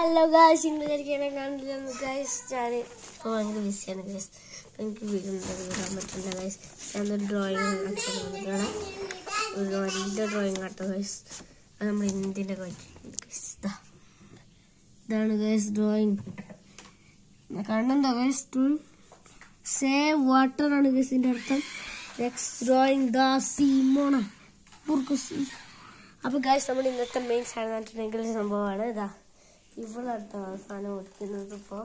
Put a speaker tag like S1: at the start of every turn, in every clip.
S1: Hello guys ഇന്ന് കരിക്കാനെ കാണില്ല guys ഞാൻ ഇപ്പോൾ ഭയങ്കര ബിസിയാണ് ഗായ്സ് എനിക്ക് വീടുണ്ട് വീടാൻ പറ്റില്ല ഗായ്സ് ഞാനൊരു ഡ്രോയിങ് കാണിച്ചാണ് ഒരു വലിയ ഡ്രോയിങ് കാട്ടോ ഗായ്സ് അത് നമ്മുടെ ഇന്ത്യൻ്റെ ഗായ്സ് ഇതാണ് ഗായ്സ് ഡ്രോയിങ് കാണുന്നുണ്ടോ ഗായ്സ് ഡ്രോയിങ് സേവ് വാട്ടർ ആണ് ഗൈസിന്റെ അർത്ഥം നെക്സ്റ്റ് ഡ്രോയിങ് ദ സീമോണ ബുർക്കുസി അപ്പൊ ഗൈസ് നമ്മൾ ഇന്നത്തെ മെയിൻ സാധനം പറഞ്ഞിട്ടുണ്ടെങ്കിൽ സംഭവമാണ് ഇതാ ഇവളടുത്ത സാധനം ഒടിക്കുന്നത് ഇപ്പോ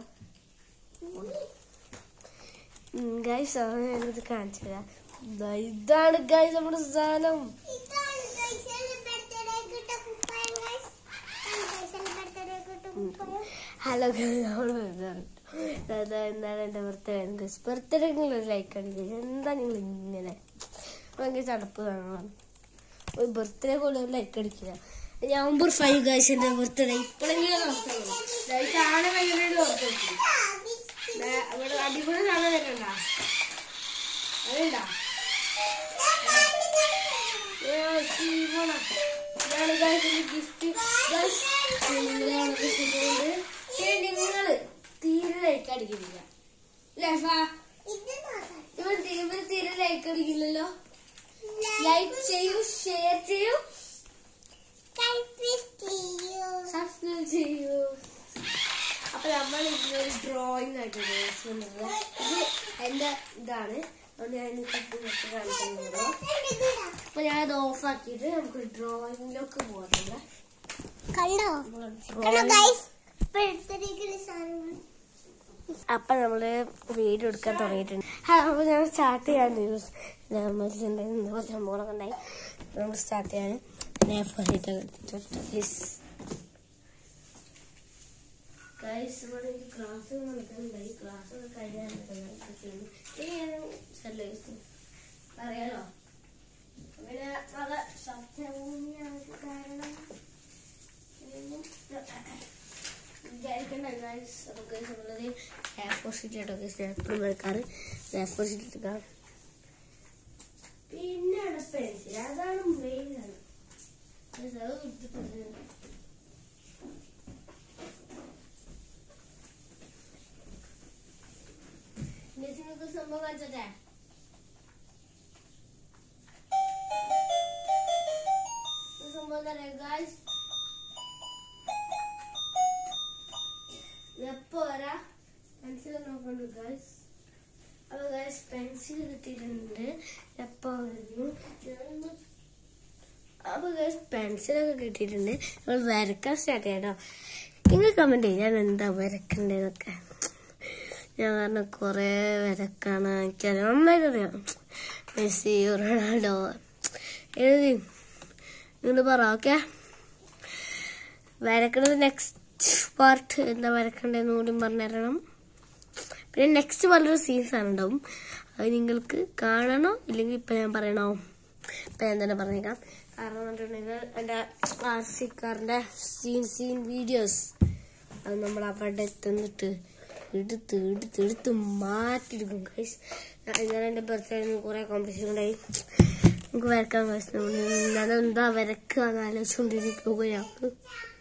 S1: ഗൈസ് ഞാനിത് കാണിച്ചു തരാം ദാ ഇതാണ് ഗൈസ് നമ്മുടെ സാധനം ഹലോ നമ്മൾ അതാ എന്താണ് എൻ്റെ ബർത്ത്ഡേ ഗൈസ് ബർത്ത്ഡേ നിങ്ങൾ ലൈക്ക് അടിക്കുക എന്താ നിങ്ങൾ ഇങ്ങനെ ഭയങ്കര ചടപ്പ് കാണണം ഒരു ബർത്ത്ഡേ പോലെ ലൈക്ക് അടിക്കില്ല നവംബർ ഫൈവ് ഗൈസ് എൻ്റെ ബർത്ത്ഡേ ഇപ്പോഴെങ്കിലും നോക്കുള്ളൂ കാണാൻ ഭയങ്കര ഓർക്കും അവിടെ അടിപൊളി സാധനം കണ്ടാ അതുണ്ടാ ഇതാണ് ഗൈസ് ഗിഫ്റ്റ് ഗൈസ് നിങ്ങള് തീരെ ലൈക്ക് അടിക്കുന്നില്ല അല്ലേ ഫാ ഇവൻ തീ- ഇവൻ തീരെ ലൈക്ക് അടിക്കില്ലല്ലോ ലൈക്ക് ചെയ്യൂ ഷെയർ ചെയ്യൂ സബ്സ്ക്രൈബ് ചെയ്യൂ അപ്പൊ നമ്മൾ ഇന്നൊരു ഡ്രോയിങ് ആയിട്ട് ഉപയോഗിച്ചിട്ടുള്ളത് ഇത് എന്റെ ഇതാണ് അതുകൊണ്ട് ഞാൻ ഈ കട്ടി കട്ടി കാണിക്കുന്നത് അപ്പൊ ഞാൻ ഇത് ഓഫ് ആക്കിയിട്ട് നമുക്ക് ഡ്രോയിങ്ങിലേക്ക് പോകത്തില്ല
S2: കണ്ടോ കണ്ടോ
S1: ഡ്രോയിങ്
S2: ഗൈസ് ബർത്ത്ഡേക്കുള്ള സാധനങ്ങൾ
S1: അപ്പൊ നമ്മള് വീഡിയോ എടുക്കാൻ തുടങ്ങിയിട്ടുണ്ട് ആ, അപ്പൊ ഞാൻ സ്റ്റാർട്ട് ചെയ്യാൻ സംഭവങ്ങളൊക്കെ ഉണ്ടായി നമ്മൾ സ്റ്റാർട്ട് ചെയ്യാൻ ഞാൻ ഫോട്ടോ എടുത്തിട്ട് പ്ലീസ് ഗൈസ് ഇവിടെ എനിക്ക് ക്ലാസ് നടക്കുന്നുണ്ടായി ക്ലാസ് ഒക്കെ കഴിഞ്ഞാൽ അറിയാലോ പിന്നെ നല്ല സത്യഭൂമിയാണ് കാരണം വിചാരിക്കണ്ട ഗൈസ് അപ്പോൾ ഗൈസ് നമ്മളത് എയർ ഫോർ ഷീറ്റ് കേട്ടോ ഗൈസ് ഞാൻ എപ്പോഴും എടുക്കാറ് എയർ ഫോർ ഷീറ്റ് എടുക്കാം പിന്നെ പെൻസിൽ അതാണ് മെയിൻ ആണ് Guys, അത് എടുത്തിട്ടുണ്ട് ഇനി നിങ്ങൾക്ക് സംഭവം കാണിച്ചേ സംഭവം എന്താ പറയാ ഗൈസ് എപ്പോ വരാ പെൻസിൽ നോക്കണ്ട് ഗൈസ് അപ്പൊ ഗൈസ് പെൻസിൽ കിട്ടിയിട്ടുണ്ട് എപ്പോ വരുന്നു ഞാനൊന്ന് അപ്പൊ ഗൈസ് പെൻസിലൊക്കെ കിട്ടിയിട്ടുണ്ട് നമ്മൾ വരക്കാൻ സ്റ്റാർട്ട് ചെയ്യാം നിങ്ങൾ കമന്റ് ചെയ്യും ഞാൻ എന്താ വരക്കണ്ടേന്നൊക്കെ ഞാൻ പറഞ്ഞ കൊറേ വരക്കാണ് എനിക്കറിയാം നന്നായിട്ട് അറിയാം മെസ്സി റൊണാൾഡോ എഴുതി നിങ്ങൾ പറ ഓക്കെ വരക്കണത് നെക്സ്റ്റ് പാർട്ട് എന്താ വരക്കണ്ടെന്ന് കൂടി പറഞ്ഞു തരണം പിന്നെ നെക്സ്റ്റ് പലൊരു സീൻസാണ് ഉണ്ടാവും അത് നിങ്ങൾക്ക് കാണണോ ഇല്ലെങ്കിൽ ഇപ്പം ഞാൻ പറയണോ ഇപ്പം ഞാൻ തന്നെ പറഞ്ഞേക്കാം കാരണം എന്ന് പറഞ്ഞിട്ടുണ്ടെങ്കിൽ എൻ്റെ ആർ സി കാറിൻ്റെ സീൻ സീൻ വീഡിയോസ് അത് നമ്മൾ അവിടെ എത്തുന്നിട്ട് എടുത്ത് എടുത്ത് എടുത്ത് മാറ്റിയെടുക്കും ഗൈസ് ഇന്നലെ എൻ്റെ ബർത്ത്ഡേ കുറേ കോമ്പറ്റീഷൻ ഉണ്ടായി നമുക്ക് വരക്കാൻ കഴിച്ചു ഞാൻ എന്താ വരക്കുക എന്ന് ആലോചിച്ചുകൊണ്ടിരിക്കുകയാണ്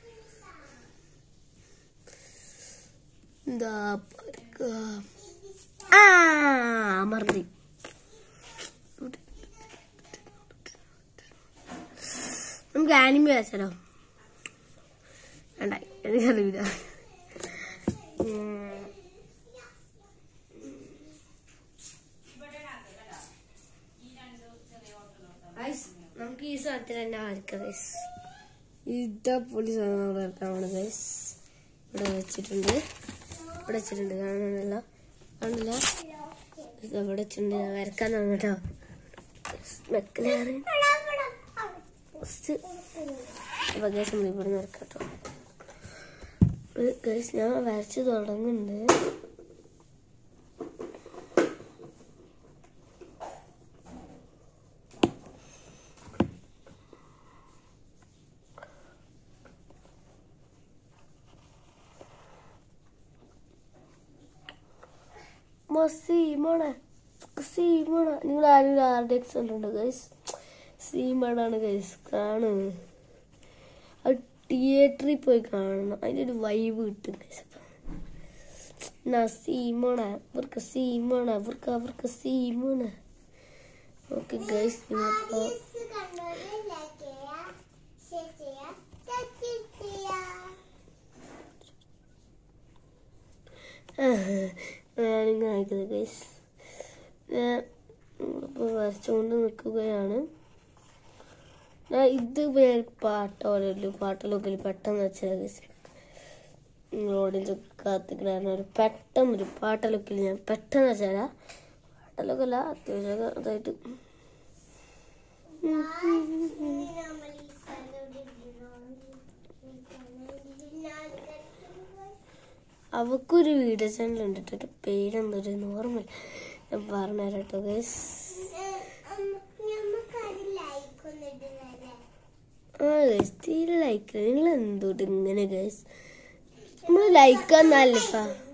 S1: എന്താ വരക്കുക ആ മറന്നു നമുക്ക് ആനിമി വരച്ചാലോ വേണ്ട എനിക്കറിയില്ല ഉം. Guys, നമുക്ക് ഈ സാധനത്തിൽ തന്നെ വരക്കാം ഗൈസ് ഇതാ പൊളി സാധനം നമ്മൾ വരക്കാണ് ഗൈസ് ഇവിടെ വെച്ചിട്ടുണ്ട് ഇവിടെ വെച്ചിട്ടുണ്ട് കാണുന്നില്ല കാണില്ല ഇത് ഇവിടെ വെച്ചിട്ടുണ്ട് ഞാൻ വരക്കാൻ തുടങ്ങി കേട്ടോ വെക്കലാണ് ഫസ്റ്റ് അപ്പൊ ഗൈസ് നമ്മൾ ഇവിടെ നിന്ന് വരക്കാം കേട്ടോ ഗൈസ് ഞാൻ വരച്ച് തുടങ്ങുന്നുണ്ട് സീമോണ സീമോണ നിങ്ങൾ ആരും ആരുടെ എക്സാം ഉണ്ടോ ഗൈസ് സീമോണാണ് ഗൈസ് കാണ് തിയേറ്ററിൽ പോയി കാണണം അതിൻ്റെ ഒരു വൈബ് കിട്ടും guys. നസീമാണ് അവർക്ക് സീമാണ് അവർക്ക് അവർക്ക് സീമാണ് ഓക്കെ ഗൈസ് നിങ്ങളിപ്പോൾ
S2: ആദ്യസ് കണ്ടോരെ ലൈക്ക് ചെയ്യാ ഷെയർ ചെയ്യാ സബ്സ്ക്രൈബ് ചെയ്യാ
S1: ഞാനിങ്ങനെ അയക്കുന്നത് ഗൈസ് ഞാൻ ഇപ്പോൾ വരച്ചുകൊണ്ട് നിൽക്കുകയാണ് ഞാൻ ഇത് ഞാൻ പാട്ടോലല്ലോ പാട്ടിലൊക്കെ പെട്ടെന്ന് വെച്ചാൽ ഗൈസ് റോഡിൽ കാത്തിക്കിടായിരുന്നു ഒരു പെട്ടെന്ന് ഒരു പാട്ടലൊക്കെ ഞാൻ പെട്ടെന്ന് വെച്ചാൽ പാട്ടലൊക്കെ അല്ല അത്യാവശ്യം ഇതായിട്ട് അവക്കൊരു വീഡിയോ ചാനൽ ഉണ്ട് കേട്ടോ എൻ്റെ പേരെന്തൊരു നോർമൽ ഞാൻ പറഞ്ഞുതരാം കേട്ടോ ഗൈസ് ആ ഗൈസ് തീരെ ലൈക്ക് നിങ്ങൾ എന്തോട്ട് ഇങ്ങനെ ഗൈസ് നമ്മൾ ലൈക്കാന്നല്ലേ